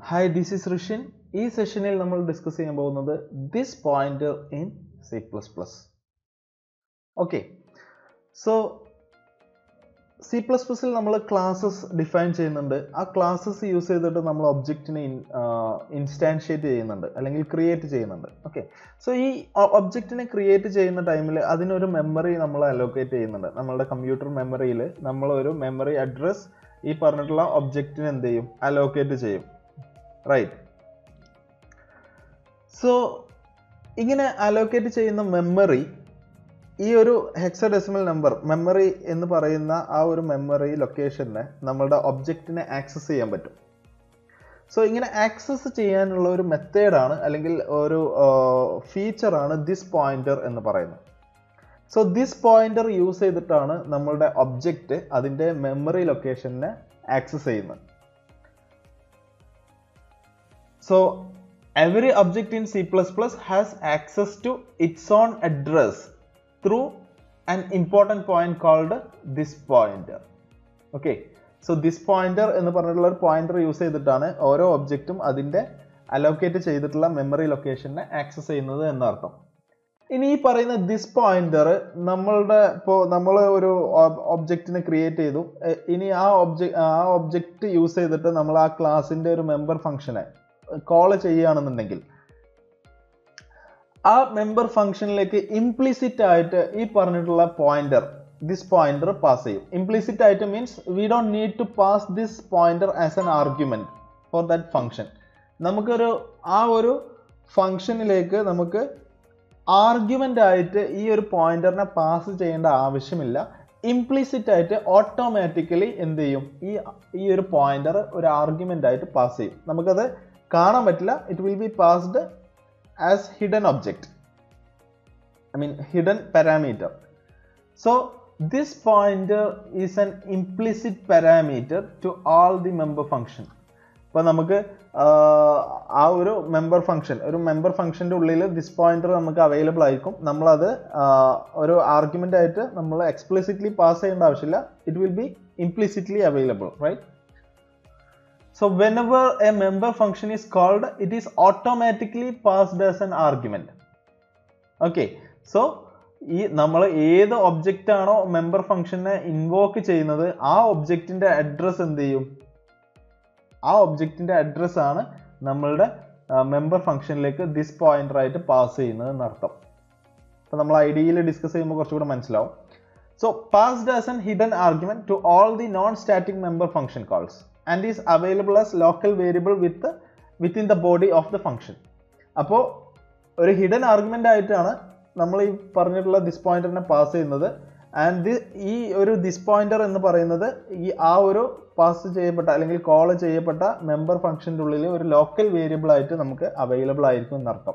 Hi this is Rishin ഈ സെഷനിൽ നമ്മൾ ഡിസ്കസ് ചെയ്യാൻ പോകുന്നത് this pointer in C plus plus okay so C plus പ്ലസിൽ നമ്മൾ ക്ലാസ്സസ് ഡിഫൈൻ ചെയ്യുന്നുണ്ട് ആ ക്ലാസ്സസ് യൂസ് ചെയ്തിട്ട് നമ്മൾ ഒബ്ജക്റ്റിനെ ഇൻസ്റ്റാൻഷിയേറ്റ് ചെയ്യുന്നുണ്ട് അല്ലെങ്കിൽ ക്രിയേറ്റ് ചെയ്യുന്നുണ്ട് ഓക്കെ സോ ഈ ഒബ്ജക്റ്റിനെ ക്രിയേറ്റ് ചെയ്യുന്ന ടൈമിൽ അതിനൊരു മെമ്മറി നമ്മൾ അലോക്കേറ്റ് ചെയ്യുന്നുണ്ട് നമ്മളുടെ കമ്പ്യൂട്ടർ മെമ്മറിയിൽ നമ്മൾ ഒരു മെമ്മറി അഡ്രസ് ഈ പറഞ്ഞിട്ടുള്ള ഒബ്ജക്റ്റിന് എന്ത് ചെയ്യും അലോക്കേറ്റ് ചെയ്യും റൈറ്റ് സോ ഇങ്ങനെ അലോക്കേറ്റ് ചെയ്യുന്ന മെമ്മറി ഈ ഒരു ഹെക്സഡെസിമൽ നമ്പർ മെമ്മറി എന്ന് പറയുന്ന ആ ഒരു മെമ്മറി ലൊക്കേഷനെ നമ്മളുടെ ഒബ്ജക്റ്റിനെ ആക്സസ് ചെയ്യാൻ പറ്റും സോ ഇങ്ങനെ ആക്സസ് ചെയ്യാനുള്ള ഒരു മെത്തേഡാണ് അല്ലെങ്കിൽ ഒരു ഫീച്ചറാണ് ദിസ് പോയിന്റർ എന്ന് പറയുന്നത് സോ ദിസ് പോയിന്റർ യൂസ് ചെയ്തിട്ടാണ് നമ്മളുടെ ഒബ്ജക്റ്റ് അതിൻ്റെ മെമ്മറി ലൊക്കേഷനെ ആക്സസ് ചെയ്യുന്നത് so every object in C++ has access to its own address through an important point called this pointer okay so this pointer എന്ന് പറഞ്ഞിട്ടുള്ള ഒരു പോയിന്റർ യൂസ് ചെയ്തിട്ടാണ് ഓരോ ഒബ്ജക്റ്റും അതിൻ്റെ അലോക്കേറ്റ് ചെയ്തിട്ടുള്ള മെമ്മറി ലൊക്കേഷനെ ആക്സസ് ചെയ്യുന്നത് എന്നർത്ഥം ഇനി ഈ പറയുന്ന ദിസ് പോയിന്റർ നമ്മളുടെ ഇപ്പോൾ നമ്മൾ ഒരു ഒബ്ജക്റ്റിനെ ക്രിയേറ്റ് ചെയ്തു ഇനി ആ ഒബ്ജക്റ്റ് ആ ഒബ്ജക്റ്റ് യൂസ് ചെയ്തിട്ട് നമ്മൾ ആ ക്ലാസിൻ്റെ ഒരു മെമ്പർ ഫംഗ്ഷനെ കോൾ ചെയ്യുകയാണെന്നുണ്ടെങ്കിൽ ആ മെമ്പർ ഫംഗ്ഷനിലേക്ക് ഇംപ്ലിസിറ്റ് ആയിട്ട് ഈ പറഞ്ഞിട്ടുള്ള പോയിന്റർ ദിസ് പോയിന്റർ പാസ് ചെയ്യും ഇംപ്ലിസിറ്റ് ആയിട്ട് means we don't need to pass this pointer as an argument for that function നമുക്കൊരു ആ ഒരു ഫംഗ്ഷനിലേക്ക് നമുക്ക് ആർഗ്യുമെന്റ് ആയിട്ട് ഈ ഒരു പോയിന്ററിനെ പാസ് ചെയ്യേണ്ട ആവശ്യമില്ല ഇംപ്ലിസിറ്റ് ആയിട്ട് ഓട്ടോമാറ്റിക്കലി എന്ത് ചെയ്യും ഈ ഈ ഒരു പോയിന്റർ ഒരു ആർഗ്യുമെന്റ് ആയിട്ട് പാസ് ചെയ്യും നമുക്കത് കാണാൻ പറ്റില്ല it will be passed as hidden object I mean hidden parameter so this pointer is an implicit parameter to all the member function ഇപ്പോൾ നമുക്ക് ആ ഒരു മെമ്പർ ഫംഗ്ഷൻ ഒരു മെമ്പർ ഫംഗ്ഷൻ്റെ ഉള്ളിൽ ദിസ് പോയിന്റർ നമുക്ക് അവൈലബിൾ ആയിരിക്കും നമ്മളത് ഒരു ആർഗ്യുമെൻ്റ് ആയിട്ട് നമ്മൾ എക്സ്പ്ലിസിറ്റ്ലി പാസ് ചെയ്യേണ്ട ആവശ്യമില്ല it will be implicitly available right So whenever a member function is called, it is automatically passed as an argument. Okay, so ഈ നമ്മൾ ഏത് ഒബ്ജക്റ്റ് ആണോ മെമ്പർ ഫംഗ്ഷനെ ഇൻവോക്ക് ചെയ്യുന്നത് ആ ഒബ്ജക്റ്റിന്റെ അഡ്രസ് എന്ത് ചെയ്യും ആ ഒബ്ജക്റ്റിന്റെ അഡ്രസ് ആണ് നമ്മളുടെ മെമ്പർ ഫംഗ്ഷനിലേക്ക് ദിസ് പോയിന്റർ ആയിട്ട് പാസ് ചെയ്യുന്നത് എന്നർത്ഥം അപ്പൊ നമ്മൾ ഐ ഡിയിൽ ഡിസ്കസ് ചെയ്യുമ്പോൾ കുറച്ചുകൂടെ മനസ്സിലാവും so passed as an hidden argument to all the non static member function calls and is available as local variable with within the body of the function അപ്പോൾ ഒരു ഹിഡൻ ആർഗ്യുമെന്റ് ആയിട്ടാണ് നമ്മൾ ഈ പറഞ്ഞിട്ടുള്ള ദിസ് പോയിന്ററിനെ പാസ് ചെയ്യുന്നത് and ഈ ഒരു ദിസ് പോയിന്റർ എന്ന് പറയുന്നത് ഈ ആ ഒരു പാസ് ചെയ്യപ്പെട്ട അല്ലെങ്കിൽ കോൾ ചെയ്യപ്പെട്ട മെമ്പർ ഫംഗ്ഷൻ്റെ ഉള്ളിൽ ഒരു ലോക്കൽ വേരിയബിൾ ആയിട്ട് നമുക്ക് അവൈലബിൾ ആയിരിക്കും എന്നർത്ഥം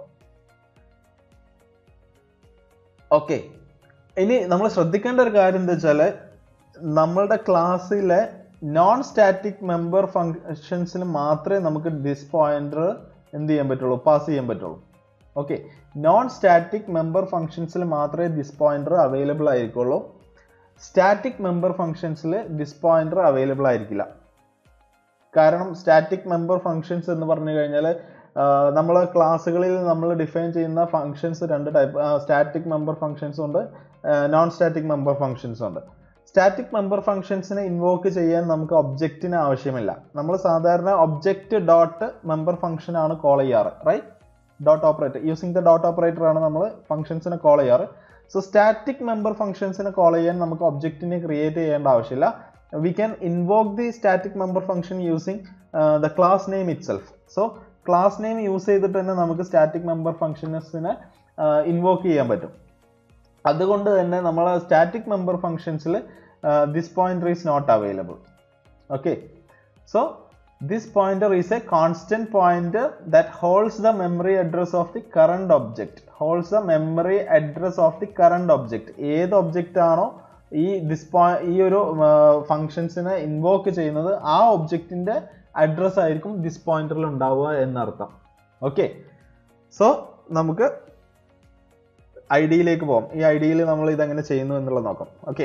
ഓക്കെ ഇനി നമ്മൾ ശ്രദ്ധിക്കേണ്ട ഒരു കാര്യം എന്താ വെച്ചാൽ നമ്മളുടെ ക്ലാസ്സിലെ നോൺ സ്റ്റാറ്റിക് മെമ്പർ ഫങ്ഷൻസിന് മാത്രമേ നമുക്ക് ദിസ് പോയിന്റർ എന്ത് ചെയ്യാൻ പറ്റുള്ളൂ പാസ് ചെയ്യാൻ പറ്റുള്ളൂ ഓക്കെ നോൺ സ്റ്റാറ്റിക് മെമ്പർ ഫങ്ഷൻസിൽ മാത്രമേ ദിസ് പോയിന്റർ അവൈലബിൾ ആയിരിക്കുള്ളൂ സ്റ്റാറ്റിക് മെമ്പർ ഫങ്ഷൻസിൽ ദിസ് പോയിന്റർ അവൈലബിൾ ആയിരിക്കില്ല കാരണം സ്റ്റാറ്റിക് മെമ്പർ ഫങ്ഷൻസ് എന്ന് പറഞ്ഞു കഴിഞ്ഞാൽ നമ്മൾ ക്ലാസ്സുകളിൽ നമ്മൾ ഡിഫൈൻ ചെയ്യുന്ന ഫങ്ഷൻസ് രണ്ട് ടൈപ്പ് സ്റ്റാറ്റിക് മെമ്പർ ഫങ്ഷൻസ് ഉണ്ട് നോൺ സ്റ്റാറ്റിക് മെമ്പർ ഫങ്ഷൻസ് ഉണ്ട് സ്റ്റാറ്റിക് മെമ്പർ ഫംഗ്ഷൻസിനെ ഇൻവോക്ക് ചെയ്യാൻ നമുക്ക് ഒബ്ജക്റ്റിന് ആവശ്യമില്ല നമ്മൾ സാധാരണ ഒബ്ജക്റ്റ് ഡോട്ട് മെമ്പർ ഫംഗ്ഷൻ ആണ് കോൾ ചെയ്യാറ് right dot operator using the dot operator ആണ് നമ്മൾ ഫംഗ്ഷൻസിനെ കോൾ ചെയ്യാറ് സോ സ്റ്റാറ്റിക് മെമ്പർ ഫംഗ്ഷൻസിനെ കോൾ ചെയ്യാൻ നമുക്ക് ഒബ്ജക്റ്റിനെ ക്രിയേറ്റ് ചെയ്യേണ്ട ആവശ്യമില്ല we can invoke the static member function using the class name itself so class name use ചെയ്തിട്ട് തന്നെ നമുക്ക് സ്റ്റാറ്റിക് മെമ്പർ ഫംഗ്ഷൻസിനെ ഇൻവോക്ക് ചെയ്യാൻ പറ്റും അതുകൊണ്ട് തന്നെ നമ്മൾ സ്റ്റാറ്റിക് മെമ്പർ ഫംഗ്ഷൻസിൽ this pointer is not available okay so this pointer is a constant pointer that holds the memory address of the current object holds the memory address of the current object ഏത് object ആണോ ഈ this ഈ ഒരു ഫംഗ്ഷൻസിനെ invoke ചെയ്യുന്നത് ആ ഒബ്ജക്റ്റിന്റെ address ആയിരിക്കും this പോയിന്ററിൽ ഉണ്ടാവുക എന്നർത്ഥം ഓക്കെ സോ നമുക്ക് ഐ ഡിയിലേക്ക് പോകാം ഈ ഐ ഡിയിൽ നമ്മൾ ഇതെങ്ങനെ ചെയ്യുന്നു എന്നുള്ളത് നോക്കാം okay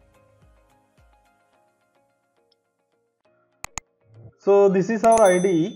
So this is our IDE.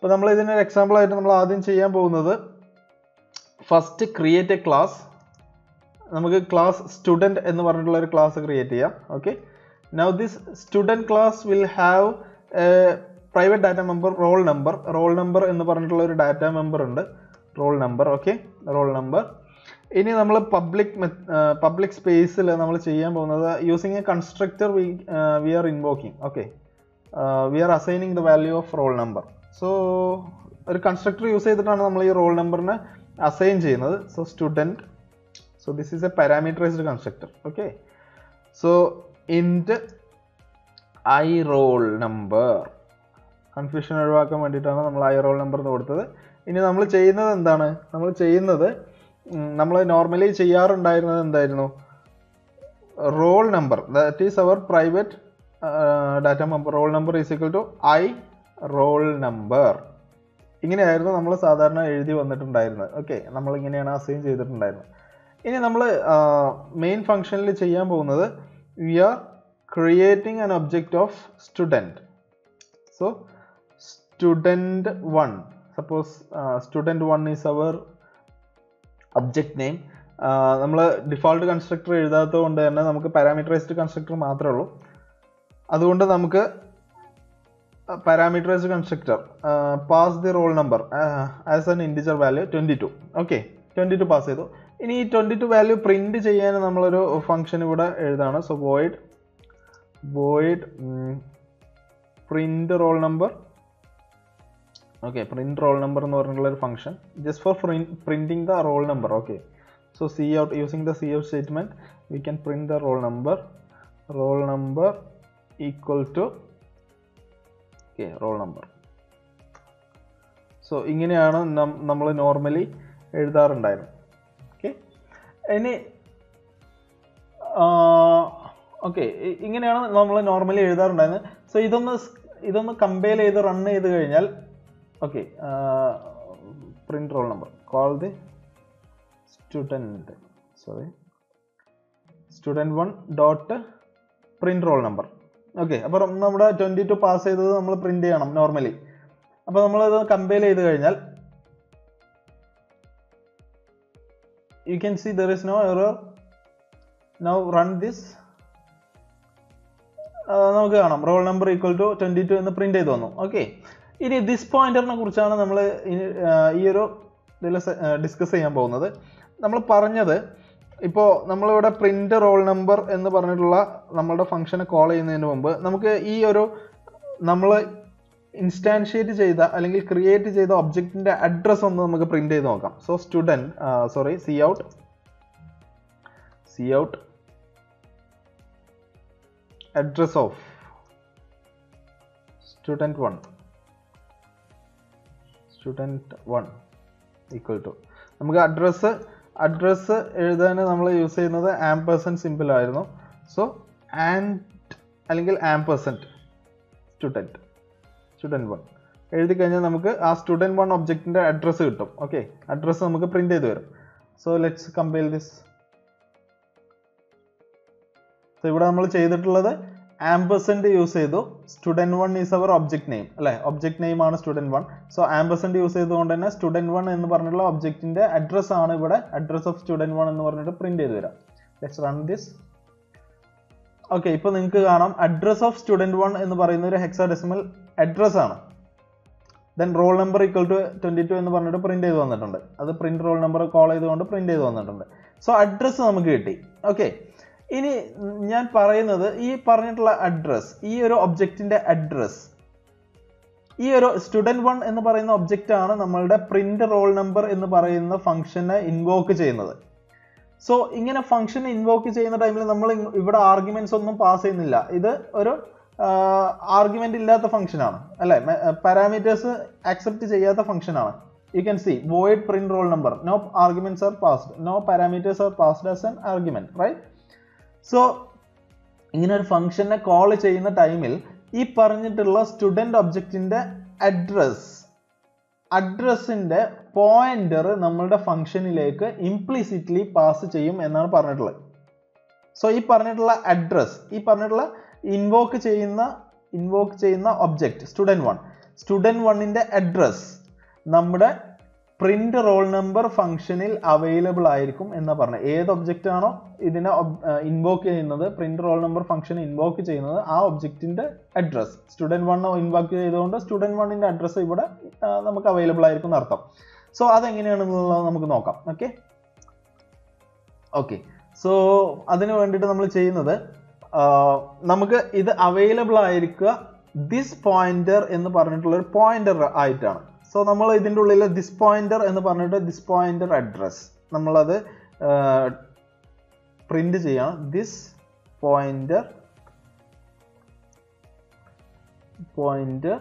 അപ്പോൾ നമ്മൾ ഇതിനൊരു എക്സാമ്പിൾ ആയിട്ട് നമ്മൾ ആദ്യം ചെയ്യാൻ പോകുന്നത് ഫസ്റ്റ് ക്രിയേറ്റ് എ ക്ലാസ് നമുക്ക് ക്ലാസ് സ്റ്റുഡൻറ് എന്ന് പറഞ്ഞിട്ടുള്ള ഒരു ക്ലാസ് ക്രിയേറ്റ് ചെയ്യാം okay now this student class will have private data member roll number roll number എന്ന് പറഞ്ഞിട്ടുള്ള ഒരു ഡാറ്റ മെമ്പർ ഉണ്ട് roll number okay roll number ഇനി നമ്മൾ പബ്ലിക് പബ്ലിക് സ്പേസിൽ നമ്മൾ ചെയ്യാൻ പോകുന്നത് using a constructor we we are invoking okay we are assigning the value of roll number so ഒരു കൺസ്ട്രക്ടർ യൂസ് ചെയ്തിട്ടാണ് നമ്മൾ ഈ റോൾ നമ്പറിനെ അസൈൻ ചെയ്യുന്നത് so student so this is a parameterized constructor okay so int i roll number confusion ഒഴിവാക്കാൻ വേണ്ടിയിട്ടാണ് നമ്മൾ I roll number എന്ന് കൊടുത്തത് ഇനി നമ്മൾ ചെയ്യുന്നത് എന്താണ് നമ്മൾ ചെയ്യുന്നത് നമ്മൾ നോർമലി ചെയ്യാറുണ്ടായിരുന്നത് എന്തായിരുന്നു roll number that is our private data member roll number is equal to I roll number ഇങ്ങനെയായിരുന്നു നമ്മൾ സാധാരണ എഴുതി വന്നിട്ടുണ്ടായിരുന്നത് ഓക്കെ നമ്മൾ ഇങ്ങനെയാണ് അസൈൻ ചെയ്തിട്ടുണ്ടായിരുന്നത് ഇനി നമ്മൾ മെയിൻ ഫംഗ്ഷനിൽ ചെയ്യാൻ പോകുന്നത് we are creating an object of student so student one suppose student one is our object name നമ്മൾ ഡിഫോൾട്ട് കൺസ്ട്രക്ടർ എഴുതാത്തത് കൊണ്ട് തന്നെ നമുക്ക് പാരാമീറ്ററൈസ്ഡ് കൺസ്ട്രക്ടർ മാത്രമേ ഉള്ളൂ അതുകൊണ്ട് നമുക്ക് parameterized constructor pass the roll number as an integer value twenty two okay twenty two pass ചെയ്തു ഇനി ഈ ട്വൻറ്റി ടു വാല്യൂ പ്രിന്റ് ചെയ്യാൻ നമ്മളൊരു ഫംഗ്ഷൻ ഇവിടെ എഴുതാണ് so void void print roll number okay print roll number എന്ന് പറഞ്ഞിട്ടുള്ള ഒരു function just for printing the roll number okay so C out using the C out statement we can print the roll number roll number equal to okay roll number so ഇങ്ങനെയാണ് നമ്മൾ normally എഴുതാറുണ്ടായിരുന്നത് okay ഇനി okay ഇങ്ങനെയാണ് നമ്മൾ normally എഴുതാറുണ്ടായിരുന്നത് so ഇതൊന്ന് ഇതൊന്ന് compare ചെയ്ത് run ചെയ്ത് കഴിഞ്ഞാൽ okay print roll number call the student sorry student one dot print roll number okay അപ്പോൾ നമ്മുടെ ട്വൻറ്റി ടു പാസ് ചെയ്തത് നമ്മൾ പ്രിന്റ് ചെയ്യണം നോർമലി അപ്പോൾ നമ്മളത് കമ്പയർ ചെയ്ത് കഴിഞ്ഞാൽ you can see there is no error now run this നമുക്ക് കാണാം roll number equal to twenty two എന്ന് പ്രിന്റ് ചെയ്ത് വന്നു ഓക്കെ ഇനി ദിസ് പോയിന്ററിനെ കുറിച്ചാണ് നമ്മൾ ഈ ഒരു ഇതിൽ ഡിസ്കസ് ചെയ്യാൻ പോകുന്നത് നമ്മൾ പറഞ്ഞത് ഇപ്പോൾ നമ്മളിവിടെ പ്രിന്റ് റോൾ നമ്പർ എന്ന് പറഞ്ഞിട്ടുള്ള നമ്മളുടെ ഫംഗ്ഷനെ കോൾ ചെയ്യുന്നതിന് മുമ്പ് നമുക്ക് ഈ ഒരു നമ്മൾ ഇൻസ്റ്റാൻഷിയേറ്റ് ചെയ്ത അല്ലെങ്കിൽ ക്രിയേറ്റ് ചെയ്ത ഒബ്ജക്റ്റിന്റെ അഡ്രസ് ഒന്ന് നമുക്ക് പ്രിന്റ് ചെയ്ത് നോക്കാം so student sorry C out C out address of student one student one equal to നമുക്ക് അഡ്രസ്സ് അഡ്രസ്സ് എഴുതാൻ നമ്മൾ യൂസ് ചെയ്യുന്നത് ആംപേഴ്സൺ സിമ്പിൾ ആയിരുന്നു സോ ആൻഡ് അല്ലെങ്കിൽ ആംപേഴ്സൻറ്റ് സ്റ്റുഡൻറ്റ് സ്റ്റുഡൻറ് വൺ എഴുതി കഴിഞ്ഞാൽ നമുക്ക് ആ സ്റ്റുഡൻറ് വൺ ഒബ്ജക്റ്റിന്റെ അഡ്രസ്സ് കിട്ടും ഓക്കെ അഡ്രസ്സ് നമുക്ക് പ്രിന്റ് ചെയ്ത് വരും so let's compile this so ഇവിടെ നമ്മൾ ചെയ്തിട്ടുള്ളത് ആംബസെന്റ് യൂസ് ചെയ്തു student one is our object name അല്ലെ ഒബ്ജക്ട് നെയിം ആണ് student one so ampersand use ചെയ്തുകൊണ്ട് തന്നെ സ്റ്റുഡൻറ് വൺ എന്ന് പറഞ്ഞിട്ടുള്ള ഒബ്ജക്റ്റിന്റെ അഡ്രസ് ആണ് ഇവിടെ അഡ്രസ് ഓഫ് സ്റ്റുഡൻറ് വൺ എന്ന് പറഞ്ഞിട്ട് പ്രിന്റ് ചെയ്ത് വരാം ലെറ്റ്സ് റൺ ദിസ് ഓക്കെ ഇപ്പൊ നിങ്ങൾക്ക് കാണാം അഡ്രസ് ഓഫ് സ്റ്റുഡൻറ് വൺ എന്ന് പറയുന്ന ഒരു ഹെക്സാഡെസിമൽ അഡ്രസ് ആണ് then role number equal to twenty two എന്ന് പറഞ്ഞിട്ട് പ്രിന്റ് ചെയ്ത് വന്നിട്ടുണ്ട് അത് പ്രിന്റ് റോൾ നമ്പർ കോൾ ചെയ്തുകൊണ്ട് പ്രിന്റ് ചെയ്ത് വന്നിട്ടുണ്ട് സോ അഡ്രസ് നമുക്ക് കിട്ടി ഓക്കെ ഇനി ഞാൻ പറയുന്നത് ഈ പറഞ്ഞിട്ടുള്ള അഡ്രസ് ഈ ഒരു ഒബ്ജക്റ്റിന്റെ അഡ്രസ് ഈ ഒരു സ്റ്റുഡൻറ് വൺ എന്ന് പറയുന്ന ഒബ്ജക്റ്റ് ആണ് നമ്മളുടെ പ്രിന്റ് റോൾ നമ്പർ എന്ന് പറയുന്ന ഫംഗ്ഷനെ ഇൻവോക്ക് ചെയ്യുന്നത് സോ ഇങ്ങനെ ഫംഗ്ഷൻ ഇൻവോക്ക് ചെയ്യുന്ന ടൈമിൽ നമ്മൾ ഇവിടെ ആർഗ്യുമെന്റ്സ് ഒന്നും പാസ് ചെയ്യുന്നില്ല ഇത് ഒരു ആർഗ്യുമെന്റ് ഇല്ലാത്ത ഫംഗ്ഷൻ ആണ് അല്ലെ പാരാമീറ്റേഴ്സ് ആക്സെപ്റ്റ് ചെയ്യാത്ത ഫംഗ്ഷൻ ആണ് you can see void print roll number no arguments are passed no parameters are passed as an argument right so ഇങ്ങനെ ഒരു ഫംഗ്ഷനെ കോൾ ചെയ്യുന്ന ടൈമിൽ ഈ പറഞ്ഞിട്ടുള്ള സ്റ്റുഡൻറ് ഒബ്ജക്റ്റിന്റെ അഡ്രസ് അഡ്രസ്സിന്റെ പോയിന്റർ നമ്മളുടെ ഫംഗ്ഷനിലേക്ക് ഇംപ്ലിസിറ്റ്ലി പാസ് ചെയ്യും എന്നാണ് പറഞ്ഞിട്ടുള്ളത് സോ ഈ പറഞ്ഞിട്ടുള്ള അഡ്രസ് ഈ പറഞ്ഞിട്ടുള്ള ഇൻവോക്ക് ചെയ്യുന്ന ഇൻവോക്ക് ചെയ്യുന്ന ഒബ്ജക്റ്റ് സ്റ്റുഡൻറ് വൺ സ്റ്റുഡൻറ് വണ്ണിന്റെ അഡ്രസ് നമ്മുടെ പ്രിന്റ് റോൾ നമ്പർ ഫംഗ്ഷനിൽ അവൈലബിൾ ആയിരിക്കും എന്ന് പറഞ്ഞത് ഏത് ഒബ്ജക്റ്റ് ആണോ ഇതിനെ ഇൻവോക്ക് ചെയ്യുന്നത് print roll number function invoke ചെയ്യുന്നത് ആ ഒബ്ജക്റ്റിന്റെ അഡ്രസ് സ്റ്റുഡൻറ് വൺ ഇൻവോക്ക് ചെയ്തുകൊണ്ട് സ്റ്റുഡൻറ് വണ്ണിന്റെ അഡ്രസ് ഇവിടെ ആ, നമുക്ക് അവൈലബിൾ ആയിരിക്കും എന്ന് അർത്ഥം സോ അതെങ്ങനെയാണെന്നുള്ളത് നമുക്ക് നോക്കാം ഓക്കെ ഓക്കെ സോ അതിന് വേണ്ടിയിട്ട് നമ്മൾ ചെയ്യുന്നത് ആ, നമുക്ക് ഇത് അവൈലബിൾ ആയിരിക്കുക ദിസ് പോയിന്റർ എന്ന് പറഞ്ഞിട്ടുള്ള ഒരു പോയിന്റർ ആയിട്ടാണ് സോ നമ്മൾ ഇതിൻ്റെ ഉള്ളിൽ ദിസ് പോയിന്റർ എന്ന് പറഞ്ഞിട്ട് ദിസ് പോയിന്റർ അഡ്രസ് നമ്മളത് പ്രിന്റ് ചെയ്യണം this pointer pointer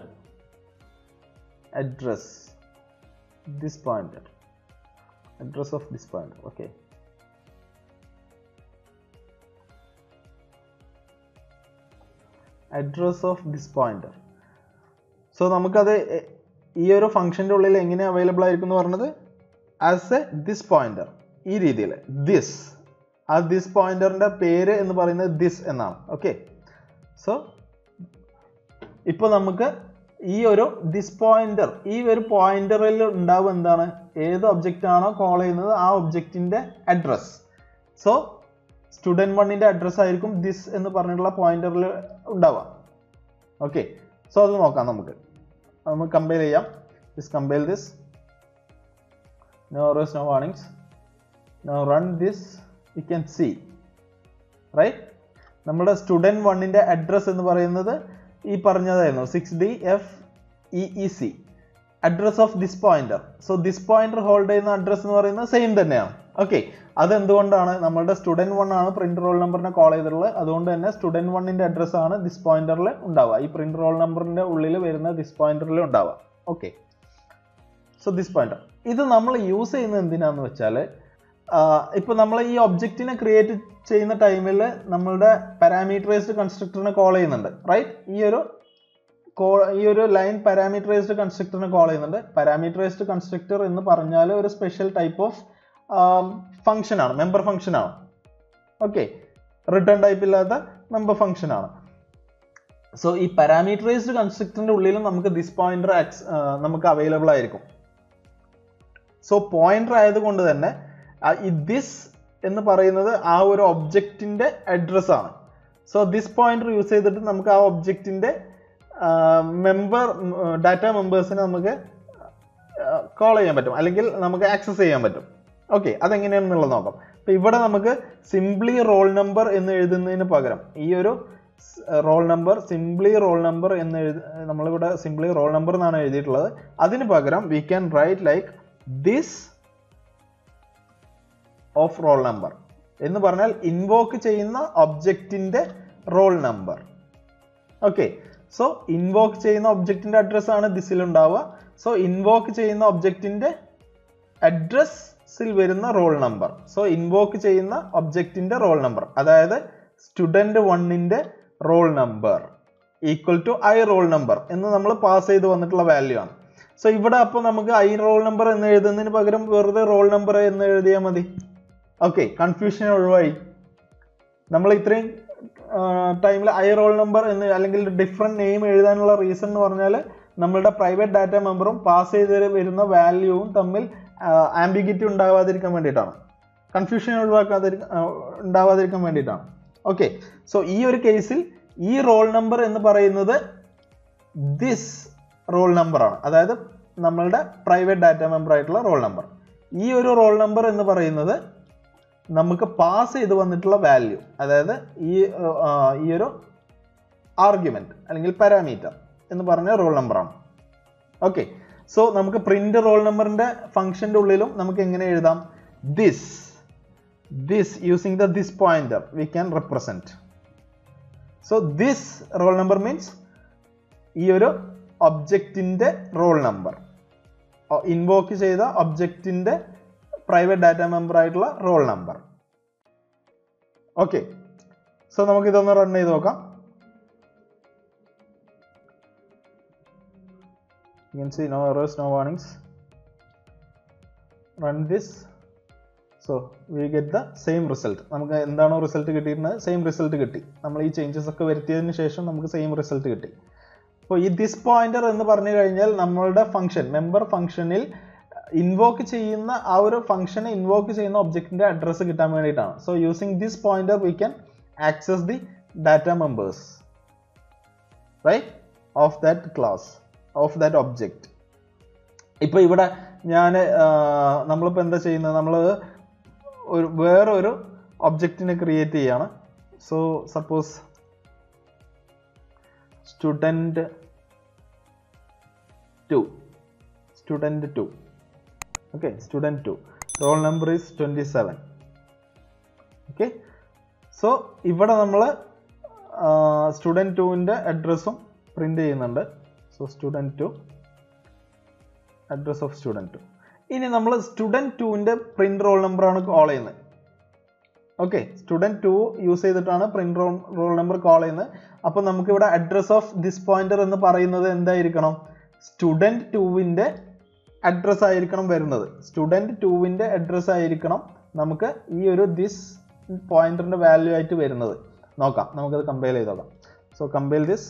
address this pointer address of this pointer okay address of this pointer so നമുക്കത് എ- ഈ ഒരു ഫംഗ്ഷൻ്റെ ഉള്ളിൽ എങ്ങനെ അവൈലബിൾ ആയിരിക്കും എന്ന് പറഞ്ഞത് ആസ് എ ദിസ് പോയിന്റർ ഈ രീതിയിൽ ദിസ് ആ ദിസ് പോയിന്ററിന്റെ പേര് എന്ന് പറയുന്നത് ദിസ് എന്നാണ് ഓക്കെ സോ ഇപ്പൊ നമുക്ക് ഈ ഒരു ദിസ് പോയിന്റർ ഈ ഒരു പോയിന്ററിൽ ഉണ്ടാവും എന്താണ് ഏത് ഒബ്ജക്റ്റ് ആണോ കോൾ ചെയ്യുന്നത് ആ ഒബ്ജക്റ്റിന്റെ അഡ്രസ് സോ സ്റ്റുഡൻറ് വണ്ണിന്റെ അഡ്രസ് ആയിരിക്കും ദിസ് എന്ന് പറഞ്ഞിട്ടുള്ള പോയിന്ററിൽ ഉണ്ടാവുക ഓക്കെ സോ അത് നോക്കാം നമുക്ക് നമുക്ക് കമ്പയർ ചെയ്യാം this compile this no errors no warnings no run this you can see right നമ്മുടെ സ്റ്റുഡൻറ് വണ്ണിന്റെ അഡ്രസ് എന്ന് പറയുന്നത് ഈ പറഞ്ഞതായിരുന്നു six D F E E C address of this pointer so this pointer hold ചെയ്യുന്ന address എന്ന് പറയുന്നത് same തന്നെയാണ് ഓക്കെ അതെന്തുകൊണ്ടാണ് നമ്മളുടെ സ്റ്റുഡൻറ് വൺ ആണ് പ്രിന്റ് റോൾ നമ്പറിനെ കോൾ ചെയ്തിട്ടുള്ളത് അതുകൊണ്ട് തന്നെ സ്റ്റുഡൻറ് വണ്ണിന്റെ അഡ്രസ് ആണ് ദിസ് പോയിന്ററിൽ ഉണ്ടാവുക ഈ പ്രിന്റ് റോൾ നമ്പറിന്റെ ഉള്ളിൽ വരുന്ന ദിസ് പോയിന്ററിൽ ഉണ്ടാവുക ഓക്കെ സോ ദിസ് പോയിന്റർ ഇത് നമ്മൾ യൂസ് ചെയ്യുന്നത് എന്തിനാന്ന് വെച്ചാൽ ഇപ്പൊ നമ്മൾ ഈ ഒബ്ജക്റ്റിനെ ക്രിയേറ്റ് ചെയ്യുന്ന ടൈമിൽ നമ്മളുടെ പാരാമീറ്ററൈസ്ഡ് കൺസ്ട്രക്ടറിനെ കോൾ ചെയ്യുന്നുണ്ട് റൈറ്റ് ഈ ഒരു call- ഈ ഒരു ലൈൻ പാരാമീറ്ററൈസ്ഡ് കൺസ്ട്രക്ടറിനെ കോൾ ചെയ്യുന്നുണ്ട് പാരാമീറ്ററൈസ്ഡ് കൺസ്ട്രക്ടർ എന്ന് പറഞ്ഞാൽ ഒരു സ്പെഷ്യൽ ടൈപ്പ് ഓഫ് ഫംഗ്ഷൻ ആണ് മെമ്പർ ഫംഗ്ഷൻ ആണ് ഓക്കെ റിട്ടേൺ ടൈപ്പ് ഇല്ലാത്ത മെമ്പർ ഫംഗ്ഷൻ ആണ് സോ ഈ പാരാമീറ്ററൈസ്ഡ് കൺസ്ട്രക്ടറിന്റെ ഉള്ളിലും നമുക്ക് ദിസ് പോയിന്റർ നമുക്ക് അവൈലബിൾ ആയിരിക്കും സോ പോയിന്റർ ആയതുകൊണ്ട് തന്നെ ആ ഈ ദിസ് എന്ന് പറയുന്നത് ആ ഒരു ഒബ്ജക്റ്റിന്റെ അഡ്രസ് ആണ് സോ ദിസ് പോയിന്റർ യൂസ് ചെയ്തിട്ട് നമുക്ക് ആ ഒബ്ജക്റ്റിന്റെ മെമ്പർ ഡാറ്റ മെമ്പേഴ്സിനെ നമുക്ക് കോൾ ചെയ്യാൻ പറ്റും അല്ലെങ്കിൽ നമുക്ക് ആക്സസ് ചെയ്യാൻ പറ്റും ഓക്കെ അതെങ്ങനെയാണെന്നുള്ളത് നോക്കാം അപ്പൊ ഇവിടെ നമുക്ക് സിംപ്ലി റോൾ നമ്പർ എന്ന് എഴുതുന്നതിന് പകരം ഈ ഒരു roll number simply roll number എന്ന് എഴുതി നമ്മളിവിടെ സിംപ്ലി റോൾ നമ്പർ എന്നാണ് എഴുതിയിട്ടുള്ളത് അതിന് പകരം we can write like this of roll number എന്ന് പറഞ്ഞാൽ ഇൻവോക്ക് ചെയ്യുന്ന ഒബ്ജക്റ്റിന്റെ roll number okay so invoke ചെയ്യുന്ന ഒബ്ജക്റ്റിന്റെ അഡ്രസ് ആണ് ദിസിൽ ഉണ്ടാവുക സോ ഇൻവോക്ക് ചെയ്യുന്ന ഒബ്ജക്റ്റിന്റെ അഡ്രസ്സിൽ വരുന്ന റോൾ നമ്പർ സോ ഇൻവോക്ക് ചെയ്യുന്ന ഒബ്ജക്റ്റിന്റെ റോൾ നമ്പർ അതായത് സ്റ്റുഡന്റ് വണ്ണിന്റെ roll number equal to I roll number എന്ന് നമ്മൾ പാസ് ചെയ്ത് വന്നിട്ടുള്ള വാല്യൂ ആണ് സോ ഇവിടെ അപ്പോൾ നമുക്ക് ഐ റോൾ നമ്പർ എന്ന് എഴുതുന്നതിന് പകരം വെറുതെ റോൾ നമ്പർ എന്ന് എഴുതിയാൽ മതി ഓക്കെ കൺഫ്യൂഷൻ ഒഴിവായി നമ്മൾ ഇത്രയും ടൈമിൽ ഐ റോൾ നമ്പർ എന്ന് അല്ലെങ്കിൽ ഡിഫറെൻറ്റ് നെയിം എഴുതാനുള്ള റീസൺ എന്ന് പറഞ്ഞാൽ നമ്മളുടെ പ്രൈവറ്റ് ഡാറ്റ മെമ്പറും പാസ് ചെയ്ത് വരുന്ന വാല്യൂവും തമ്മിൽ ആംബിഗിറ്റി ഉണ്ടാവാതിരിക്കാൻ വേണ്ടിയിട്ടാണ് കൺഫ്യൂഷൻ ഒഴിവാക്കാതിരിക്കാൻ ഉണ്ടാവാതിരിക്കാൻ വേണ്ടിയിട്ടാണ് ഓക്കെ സോ ഈ ഒരു കേസിൽ ഈ റോൾ നമ്പർ എന്ന് പറയുന്നത് ദിസ് റോൾ നമ്പർ ആണ് അതായത് നമ്മളുടെ പ്രൈവറ്റ് ഡാറ്റ മെമ്പർ ആയിട്ടുള്ള റോൾ നമ്പർ ഈ ഒരു റോൾ നമ്പർ എന്ന് പറയുന്നത് നമുക്ക് പാസ് ചെയ്ത് വന്നിട്ടുള്ള വാല്യൂ അതായത് ഈ ആ, ഈ ഒരു ആർഗ്യുമെന്റ് അല്ലെങ്കിൽ പാരാമീറ്റർ എന്ന് പറഞ്ഞ റോൾ നമ്പറാണ് ഓക്കെ സോ നമുക്ക് പ്രിന്റ് റോൾ നമ്പറിന്റെ ഫംഗ്ഷന്റെ ഉള്ളിലും നമുക്ക് എങ്ങനെ എഴുതാം this this using the this pointer we can represent so this roll number means ഈ ഒരു ഒബ്ജക്റ്റിന്റെ റോൾ നമ്പർ ഇൻവോക്ക് ചെയ്ത ഒബ്ജക്റ്റിന്റെ പ്രൈവറ്റ് ഡാറ്റ മെമ്പർ ആയിട്ടുള്ള റോൾ നമ്പർ ഓക്കെ സോ നമുക്ക് ഇതൊന്ന് റൺ ചെയ്ത് നോക്കാം you can see no errors no warnings run this so we get the same result നമുക്ക് എന്താണോ റിസൾട്ട് കിട്ടിയിരുന്നത് സെയിം റിസൾട്ട് കിട്ടി നമ്മൾ ഈ ചേഞ്ചസ് ഒക്കെ വരുത്തിയതിന് ശേഷം നമുക്ക് സെയിം റിസൾട്ട് കിട്ടി അപ്പോൾ ഈ ദിസ് പോയിന്റർ എന്ന് പറഞ്ഞു കഴിഞ്ഞാൽ നമ്മളുടെ ഫംഗ്ഷൻ മെമ്പർ ഫംഗ്ഷനിൽ ഇൻവോക്ക് ചെയ്യുന്ന ആ ഒരു ഫംഗ്ഷനെ ഇൻവോക്ക് ചെയ്യുന്ന ഒബ്ജക്റ്റിന്റെ അഡ്രസ്സ് കിട്ടാൻ വേണ്ടിയിട്ടാണ് so using this pointer we can access the data members right of that class of that object ഇപ്പൊ ഇവിടെ ഞാൻ നമ്മളിപ്പോൾ എന്താ ചെയ്യുന്നത് നമ്മൾ ഒരു വേറൊരു ഒബ്ജക്റ്റിനെ ക്രിയേറ്റ് ചെയ്യാണ് so suppose student two student two okay student two roll number is twenty seven okay so ഇവിടെ നമ്മൾ സ്റ്റുഡൻറ്റ് ടുവിൻ്റെ അഡ്രസ്സും പ്രിൻ്റ് ചെയ്യുന്നുണ്ട് so student two address of student two ഇനി നമ്മൾ സ്റ്റുഡൻറ്റ് ടുവിൻ്റെ പ്രിൻ്റ് റോൾ നമ്പറാണ് കോൾ ചെയ്യുന്നത് ഓക്കെ സ്റ്റുഡൻറ്റ് ടു യൂസ് ചെയ്തിട്ടാണ് print roll roll number call ചെയ്യുന്നത് അപ്പോൾ നമുക്ക് ഇവിടെ അഡ്രസ് ഓഫ് ദിസ് പോയിന്റർ എന്ന് പറയുന്നത് എന്തായിരിക്കണം സ്റ്റുഡൻറ്റ് ടുവിൻ്റെ അഡ്രസ് ആയിരിക്കണം വരുന്നത് സ്റ്റുഡൻറ്റ് ടുവിൻ്റെ അഡ്രസ് ആയിരിക്കണം നമുക്ക് ഈ ഒരു ദിസ് പോയിന്ററിൻ്റെ വാല്യൂ ആയിട്ട് വരുന്നത് നോക്കാം നമുക്കത് കമ്പയർ ചെയ്ത് നോക്കാം so compile this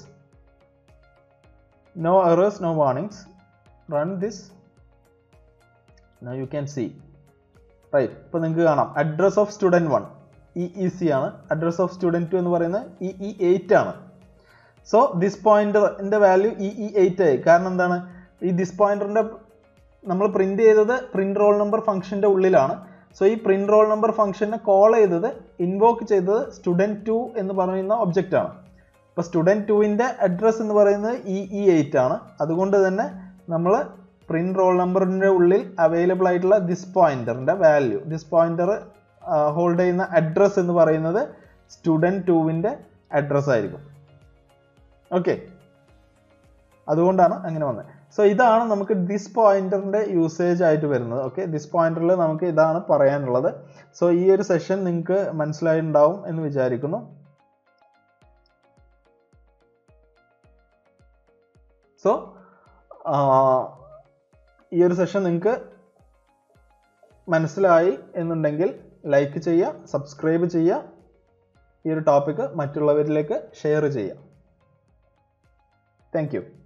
no errors no warnings run this now you can see right ഇപ്പോൾ നിങ്ങൾക്ക് കാണാം address of student one E E C ആണ് അഡ്രസ് ഓഫ് സ്റ്റുഡൻറ്റ് ടു എന്ന് പറയുന്നത് ഇ ഇ എയ്റ്റ് ആണ് സോ ദിസ് പോയിന്റിന്റെ വാല്യൂ ഇ ഇ എയ്റ്റ് ആയി കാരണം എന്താണ് ഈ ദിസ് പോയിന്ററിന്റെ നമ്മൾ പ്രിന്റ് ചെയ്തത് പ്രിന്റ് റോൾ നമ്പർ ഫംഗ്ഷന്റെ ഉള്ളിലാണ് സോ ഈ പ്രിന്റ് റോൾ നമ്പർ ഫംഗ്ഷനെ കോൾ ചെയ്തത് ഇൻവോക്ക് ചെയ്തത് സ്റ്റുഡൻറ്റ് ടു എന്ന് പറയുന്ന ഒബ്ജക്റ്റ് ആണ് ഇപ്പോൾ സ്റ്റുഡൻറ്റ് ടുവിൻ്റെ അഡ്രസ്സ് എന്ന് പറയുന്നത് ഇ ഇ എയ്റ്റ് ആണ് അതുകൊണ്ട് തന്നെ നമ്മൾ പ്രിന്റ് റോൾ നമ്പറിൻ്റെ ഉള്ളിൽ അവൈലബിൾ ആയിട്ടുള്ള ദിസ് പോയിന്ററിൻ്റെ വാല്യൂ ദിസ് പോയിന്റർ ഹോൾഡ് ചെയ്യുന്ന അഡ്രസ്സ് എന്ന് പറയുന്നത് സ്റ്റുഡൻറ്റ് ടുവിൻ്റെ അഡ്രസ്സ് ആയിരിക്കും ഓക്കെ അതുകൊണ്ടാണ് അങ്ങനെ വന്നത് സോ ഇതാണ് നമുക്ക് ദിസ് പോയിന്ററിന്റെ യൂസേജ് ആയിട്ട് വരുന്നത് ഓക്കെ ദിസ് പോയിന്ററിൽ നമുക്ക് ഇതാണ് പറയാനുള്ളത് സോ ഈ ഒരു സെഷൻ നിങ്ങൾക്ക് മനസ്സിലായിട്ടുണ്ടാവും എന്ന് വിചാരിക്കുന്നു സോ ഈ ഒരു സെഷൻ നിങ്ങൾക്ക് മനസ്സിലായി എന്നുണ്ടെങ്കിൽ ലൈക്ക് ചെയ്യുക സബ്സ്ക്രൈബ് ചെയ്യുക ഈ ഒരു ടോപ്പിക്ക് മറ്റുള്ളവരിലേക്ക് ഷെയർ ചെയ്യുക താങ്ക് യു